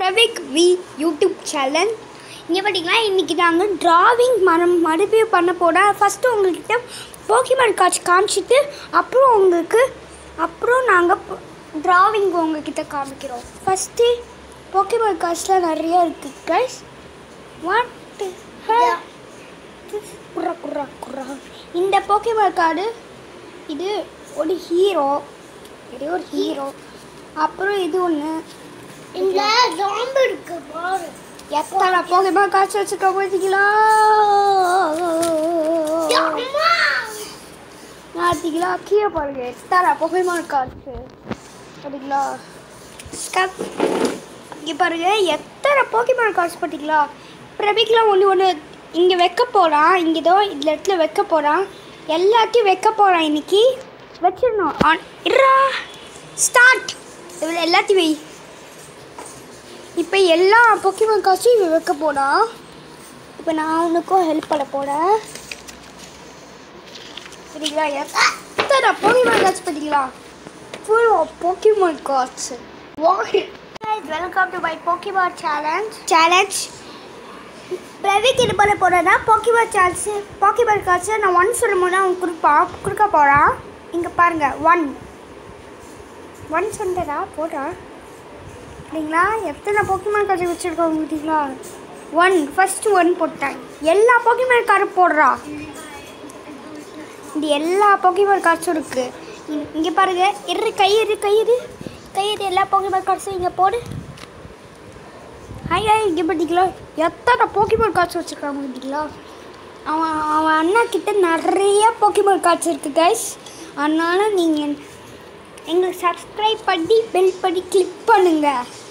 பிரவிக் we YouTube channel இங்கே பார்த்தீங்கன்னா இன்றைக்கி நாங்கள் டிராவிங் மரம் மறுபடியும் பண்ண போகிறோம் ஃபஸ்ட்டு உங்கள்கிட்ட போக்கிமான் காட்சி காமிச்சிட்டு அப்புறம் உங்களுக்கு அப்புறம் நாங்கள் டிராவிங் உங்ககிட்ட காமிக்கிறோம் ஃபஸ்ட்டு போக்கிமான் கார்ட்ஸ்லாம் நிறைய இருக்குது கைஸ் ஒன் குர்ரா குர்ரா குர்ரா இந்த போக்கிமான் கார்டு இது ஒரு ஹீரோ இது ஒரு ஹீரோ அப்புறம் இது ஒன்று இந்த ஜாம்பு இருக்கு பாரு எத்தனை போக்கிமான் காட்சி வச்சுருக்க பார்த்தீங்களா அம்மா பார்த்தீங்களா கீழே பாருங்க எத்தனை போக்கிமான் காட்சி பார்த்தீங்களா ஸ்கப் இங்கே பாருங்க எத்தனை போக்கிமான் கார்ட்ஸ் பார்த்தீங்களா பிரபிக்லாம் ஒன்று ஒன்று இங்கே வைக்க போகிறான் இங்கே ஏதோ இந்த இடத்துல வைக்க போகிறான் எல்லாத்தையும் வைக்க போகிறான் இன்னைக்கு வச்சிடணும் ஆன் இருடா ஸ்டார்ட் இதில் எல்லாத்தையும் வை இப்போ எல்லா போக்கிமான் காட்சியும் இவன் வைக்க போகிறான் இப்போ நான் உனக்கும் ஹெல்ப் பண்ண போகிறேன் சரிங்களா எத்தனை போக்கிமான் காட்சி பார்த்தீங்களா full of Pokemon cards welcome to my Pokemon challenge challenge பிரவிக் என்ன பண்ண போகிறேன்னா போக்கிமான் சான்ஸ் போக்கிமான் காட்ஸை நான் ஒன் சொல்லும் போது அவன் கொடுப்பான் கொடுக்க போகிறான் இங்கே பாருங்கள் ஒன் ஒன் சொன்னதா போடுறான் இல்லைங்களா எத்தனை போக்கிமான் கார்டு வச்சுருக்கோம் பார்த்தீங்களா ஒன் ஃபஸ்ட்டு ஒன் போட்டாங்க எல்லா போக்கிமான் கார்டும் போடுறா இந்த எல்லா போக்கிமான் கார்ட்ஸும் இருக்குது இங்கே பாருங்க இரு கயிறு கயிறு கயிறு எல்லா போக்கிமான் கார்ட்ஸும் இங்கே போடு ஹாய் ஹாய் இங்கே பார்த்தீங்களா எத்தனை போக்கிமான் கார்ட்ஸ் வச்சுருக்காங்க பார்த்தீங்களா அவன் அவன் அண்ணா கிட்ட நிறைய போக்கிமான் கார்ட்ஸ் இருக்குது கைஸ் அதனால் நீங்கள் எங்களுக்கு சப்ஸ்கிரைப் பண்ணி பெல் பண்ணி கிளிக் பண்ணுங்கள்